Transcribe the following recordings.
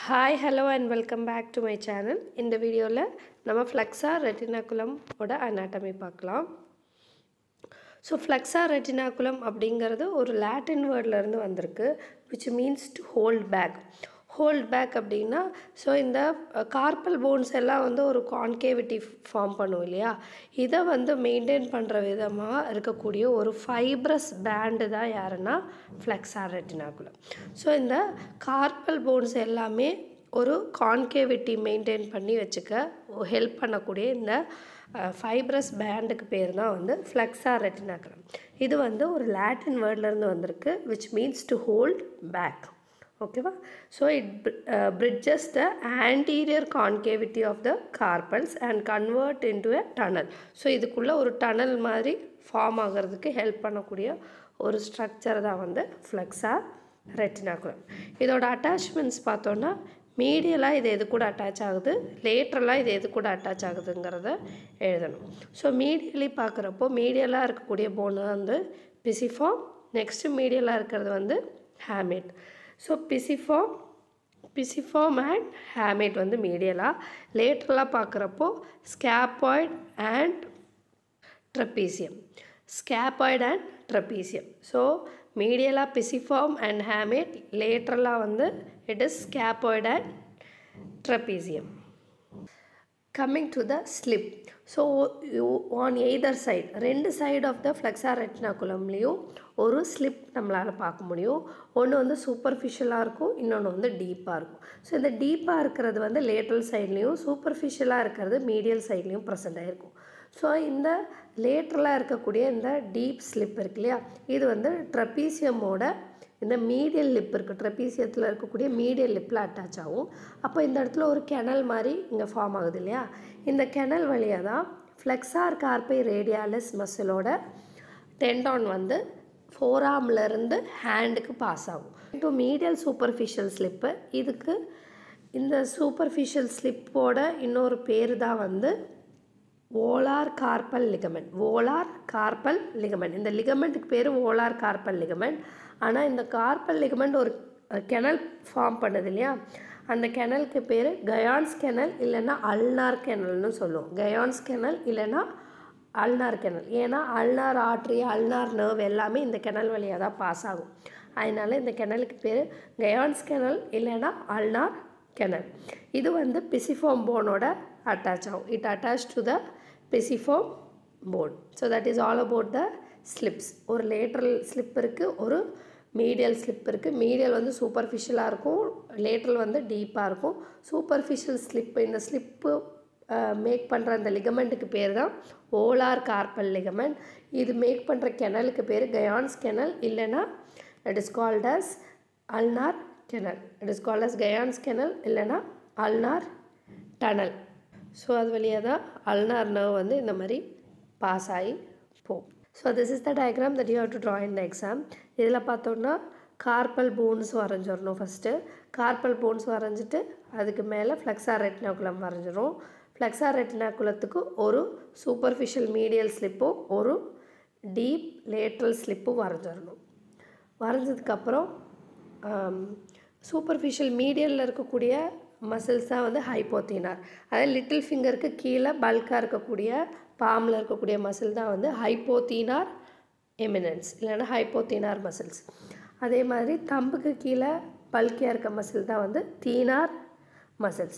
Hi hello and welcome back to my channel இந்த வீடியோவில் நம்ம ஃப்ளெக்ஸா ரெட்டினாகுலம் ஓட அனாட்டமி பார்க்கலாம் ஸோ ஃப்ளெக்ஸா ரெட்டினாகுலம் அப்படிங்கிறது ஒரு லாட்டின் வேர்ட்லேருந்து வந்திருக்கு which means to hold back hold back அப்படின்னா ஸோ இந்த கார்பல் போன்ஸ் எல்லாம் வந்து ஒரு கான்கேவிட்டி ஃபார்ம் பண்ணும் இல்லையா இதை வந்து மெயின்டைன் பண்ணுற விதமாக இருக்கக்கூடிய ஒரு ஃபைப்ரஸ் பேண்டு தான் யாருன்னா ஃப்ளெக்ஸா ரெட்டினாகுலம் ஸோ இந்த கார்பல் போன்ஸ் எல்லாமே ஒரு கான்கேவிட்டி மெயின்டைன் பண்ணி வச்சுக்க ஹெல்ப் பண்ணக்கூடிய இந்த ஃபைப்ரஸ் பேண்டுக்கு பேர் தான் வந்து ஃப்ளெக்ஸா ரெட்டினாகுலம் இது வந்து ஒரு லாட்டின் வேர்ட்லேருந்து வந்திருக்கு which means to hold back ஓகேவா so it bridges the anterior concavity of the carpals and convert into a tunnel so இதுக்குள்ளே ஒரு டனல் மாதிரி ஃபார்ம் ஆகிறதுக்கு ஹெல்ப் பண்ணக்கூடிய ஒரு ஸ்ட்ரக்சர் தான் வந்து ஃப்ளெக்ஸா ரெட்டினாகுலம் இதோட அட்டாச்மெண்ட்ஸ் பார்த்தோன்னா மீடியலாக இது எது கூட அட்டாச் ஆகுது லேட்ரலாக இது எது கூட அட்டாச் ஆகுதுங்கிறத எழுதணும் ஸோ மீடியலி பார்க்குறப்போ மீடியலாக இருக்கக்கூடிய போன் வந்து பிசிஃபார்ம் நெக்ஸ்ட்டு மீடியலாக இருக்கிறது வந்து ஹேமிட் ஸோ பிசிஃபார்ம் பிசிஃபார்ம் அண்ட் ஹேமேட் வந்து மீடியலாக லேட்டரலாக பார்க்குறப்போ scaphoid and trapezium scaphoid and trapezium so மீடியலாக பிசிஃபார்ம் அண்ட் ஹேமேட் லேட்டரலாக வந்து it is scaphoid and trapezium coming to the slip so on either side ரெண்டு சைடு ஆஃப் த ஃப்ளெக்ஸா ரெட்டினாகுலம்லேயும் ஒரு ஸ்லிப் நம்மளால் பார்க்க முடியும் ஒன்று வந்து சூப்பர்ஃபிஷியலாக இருக்கும் இன்னொன்று வந்து டீப்பாக இருக்கும் ஸோ இந்த டீப்பாக இருக்கிறது வந்து லேட்ரல் சைட்லேயும் சூப்பர்ஃபிஷியலாக இருக்கிறது மீடியல் சைட்லேயும் ப்ரெசென்ட் ஆகிருக்கும் ஸோ இந்த லேட்ரலாக இருக்கக்கூடிய இந்த டீப் ஸ்லிப் இருக்கு இல்லையா இது வந்து ட்ரப்பீசியமோட இந்த மீடியல் லிப் இருக்குது ட்ரெப்பீசியத்தில் இருக்கக்கூடிய மீடியல் லிப்பில் அட்டாச் ஆகும் அப்போ இந்த இடத்துல ஒரு கெனல் மாதிரி இங்கே ஃபார்ம் ஆகுது இல்லையா இந்த கெனல் வழியாக தான் ஃப்ளெக்ஸார் கார்பை ரேடியாலிஸ் மசிலோட டெண்டான் வந்து ஃபோராம்லேருந்து ஹேண்டுக்கு பாஸ் ஆகும் டு மீடியல் சூப்பர்ஃபிஷியல் ஸ்லிப்பு இதுக்கு இந்த சூப்பர்ஃபிஷியல் ஸ்லிப்போட இன்னொரு பேர் தான் வந்து volar carpal ligament volar carpal ligament இந்த லிகமெண்ட்டுக்கு பேர் ஓலார் கார்பல் லிகமெண்ட் ஆனால் இந்த கார்பல் லிகமெண்ட் ஒரு கெனல் ஃபார்ம் பண்ணுது இல்லையா அந்த கெனலுக்கு பேர் கயான்ஸ் கெனல் இல்லைன்னா அல்னார் கெனல்னு சொல்லுவோம் கயான்ஸ் கெனல் இல்லைன்னா அல்னார் கெனல் ஏன்னா அல்னார் ஆட்ரி அல்னார் நர்வ் எல்லாமே இந்த கெனல் வழியாக தான் பாஸ் ஆகும் அதனால் இந்த கெனலுக்கு பேர் கயான்ஸ் கெனல் இல்லைன்னா அல்னார் கெனல் இது வந்து பிசிஃபார்ம் போனோட அட்டாச் ஆகும் it attach to the pisiform bone so that is all about the slips ஒரு லேட்ரல் ஸ்லிப் இருக்குது ஒரு மீடியல் ஸ்லிப் இருக்குது மீடியல் வந்து சூப்பர்ஃபிஷியலாக இருக்கும் லேட்ரல் வந்து டீப்பாக இருக்கும் சூப்பர்ஃபிஷியல் ஸ்லிப்பு இந்த ஸ்லிப்பு மேக் பண்ணுற அந்த லிகமெண்ட்டுக்கு பேர் தான் ஓலார் கார்பல் லிகமெண்ட் இது மேக் பண்ணுற கெனலுக்கு பேர் கயான்ஸ் கெனல் இல்லைன்னா it is called as ulnar canal it is called as Guyon's canal இல்லைன்னா அல்னார் டனல் ஸோ அது வழியாக தான் அல்னார் நர்வ் வந்து இந்த மாதிரி பாஸ் ஆகி போகும் so this is the diagram that you have to draw in the exam இதில் பார்த்தோன்னா கார்பல் போன்ஸ் வரைஞ்சிடணும் ஃபஸ்ட்டு கார்பல் போன்ஸ் வரைஞ்சிட்டு அதுக்கு மேலே ஃப்ளெக்ஸா ரெட்டினாகுலம் வரைஞ்சிரும் ஃப்ளெக்ஸா ரெட்டினாகுலத்துக்கு ஒரு சூப்பர்ஃபிஷியல் மீடியல் ஸ்லிப்பும் ஒரு டீப் லேட்ரல் ஸ்லிப்பும் வரைஞ்சிடணும் வரைஞ்சதுக்கப்புறம் சூப்பர்ஃபிஷியல் மீடியலில் இருக்கக்கூடிய மசில்ஸ் தான் வந்து ஹைப்போத்தீனார் அதாவது லிட்டில் ஃபிங்கருக்கு கீழே பல்காக இருக்கக்கூடிய பாமில் இருக்கக்கூடிய மசில் தான் வந்து ஹைப்போத்தீனார் எமினன்ஸ் இல்லைன்னா ஹைப்போத்தீனார் மசில்ஸ் அதே மாதிரி தம்புக்கு கீழே பல்கியாக இருக்க மசில் தான் வந்து தீனார் மசில்ஸ்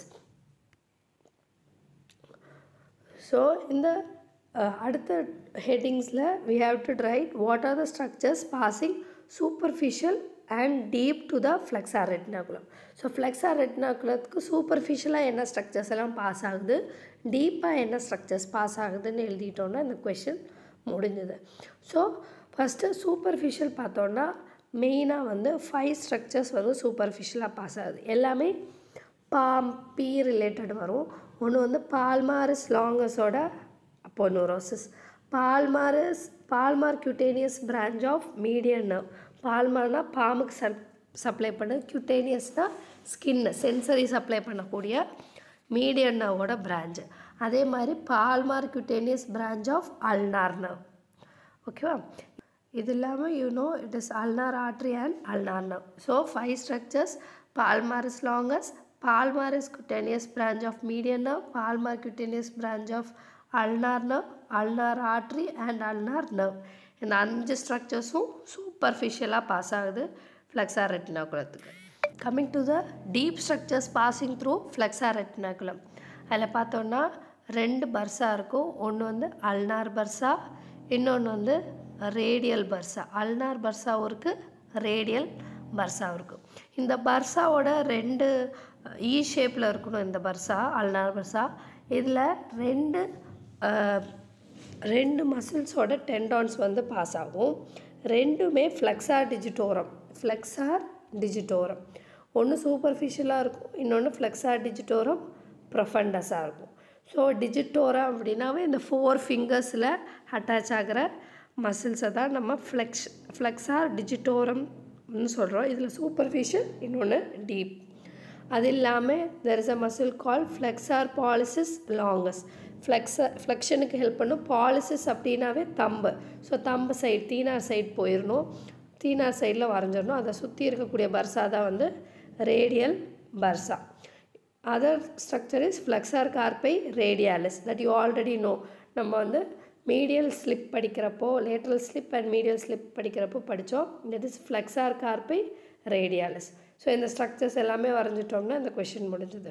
ஸோ இந்த அடுத்த ஹெட்டிங்ஸில் we have to write what are the structures passing superficial and deep to the flexor retinaculum so flexor ரெட்டினாகுலத்துக்கு சூப்பர்ஃபிஷியலாக என்ன ஸ்ட்ரக்சர்ஸ் எல்லாம் பாஸ் ஆகுது டீப்பாக என்ன ஸ்ட்ரக்சர்ஸ் பாஸ் ஆகுதுன்னு எழுதிட்டோன்னா இந்த கொஷின் முடிஞ்சுது ஸோ ஃபஸ்ட்டு சூப்பர்ஃபிஷியல் பார்த்தோன்னா மெயினாக வந்து ஃபைவ் ஸ்ட்ரக்சர்ஸ் வந்து சூப்பர்ஃபிஷியலாக பாஸ் ஆகுது எல்லாமே பாம் பி ரிலேட்டட் வரும் ஒன்று வந்து பால்மாரிஸ் லாங்கஸோட aponeurosis palmaris palmar cutaneous branch of median nerve பால்மார்னா பாம்புக்கு சப் சப்ளை பண்ண கியூட்டேனியஸ்னால் ஸ்கின்னு சென்சரி சப்ளை பண்ணக்கூடிய மீடியன் நர்வோட பிரான்ச்சு அதே மாதிரி palmar cutaneous branch of ulnar nerve ஓகேவா இது இல்லாமல் you know it is ulnar artery and ulnar nerve so five structures palmaris longus palmaris cutaneous branch of median nerve palmar cutaneous branch of ulnar nerve ulnar artery and ulnar nerve இந்த அஞ்சு ஸ்ட்ரக்சர்ஸும் சூப்பர்ஃபிஷியலாக pass ஆகுது flexor ரெட்டினாகுலத்துக்கு coming to the deep structures passing through flexor retinaculum அதில் பார்த்தோன்னா ரெண்டு பர்ஸா இருக்கும் ஒன்று வந்து அல்னார் பர்ஸா இன்னொன்று வந்து ரேடியல் பர்ஸா அல்னார் பர்ஸாவும் இருக்குது ரேடியல் பர்ஸாவும் இருக்கும் இந்த பர்ஸாவோட ரெண்டு இ ஷேப்பில் இருக்கணும் இந்த பர்ஸா அல்னார் பர்ஸா இதில் ரெண்டு ரெண்டு மசில்ஸோட டெண்டான்ஸ் வந்து பாஸ் ஆகும் ரெண்டுமே ஃப்ளெக்ஸார் டிஜிட்டோரம் ஃப்ளெக்ஸார் டிஜிட்டோரம் ஒன்று சூப்பர்ஃபிஷியலாக இருக்கும் இன்னொன்று ஃப்ளெக்ஸார் டிஜிட்டோரம் ப்ரொஃபண்டஸாக இருக்கும் ஸோ டிஜிட்டோரம் அப்படின்னாவே இந்த ஃபோர் ஃபிங்கர்ஸில் அட்டாச் ஆகிற மசில்ஸை தான் நம்ம ஃப்ளெக்ஸ் ஃப்ளெக்ஸார் டிஜிட்டோரம்னு சொல்கிறோம் இதில் சூப்பர்ஃபிஷியல் இன்னொன்று டீப் அது இல்லாமல் there is a muscle call flexor pollicis longus flex ஃப்ளெக்ஷனுக்கு ஹெல்ப் பண்ணும் பாலிசிஸ் அப்படின்னாவே thumb so thumb side thenar side போயிடணும் தீனார் சைடில் வரைஞ்சிடணும் அதை சுற்றி இருக்கக்கூடிய பர்ஸா தான் வந்து radial bursa other structure is flexor carpi radialis that you already know நம்ம வந்து மீடியல் ஸ்லிப் படிக்கிறப்போ lateral slip and medial slip படிக்கிறப்போ படித்தோம் that is flexor carpi radialis so இந்த ஸ்ட்ரக்சர்ஸ் எல்லாமே வரைஞ்சிட்டோம்னா இந்த கொஷின் முடிஞ்சது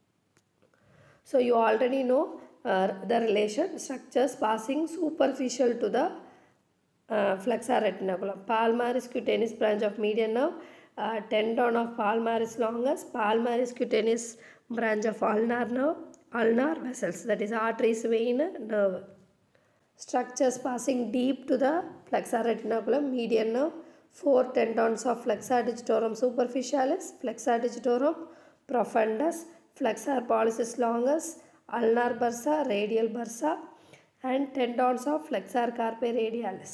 so you already know the relation structures passing superficial to the flexor retinaculum. Palmaris cutaneous branch of median nerve, uh, tendon of palmaris longus, palmaris cutaneous branch of ulnar nerve, ulnar vessels, that is arteries, vein, nerve. Structures passing deep to the flexor retinaculum, median nerve, four tendons of flexor digitorum superficialis, flexor digitorum profundus, flexor pollicis longus, ulnar bursa, radial bursa, and tendons of flexor carpi radialis.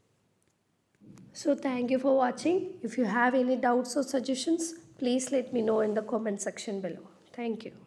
So thank you for watching. If you have any doubts or suggestions, please let me know in the comment section below. Thank you.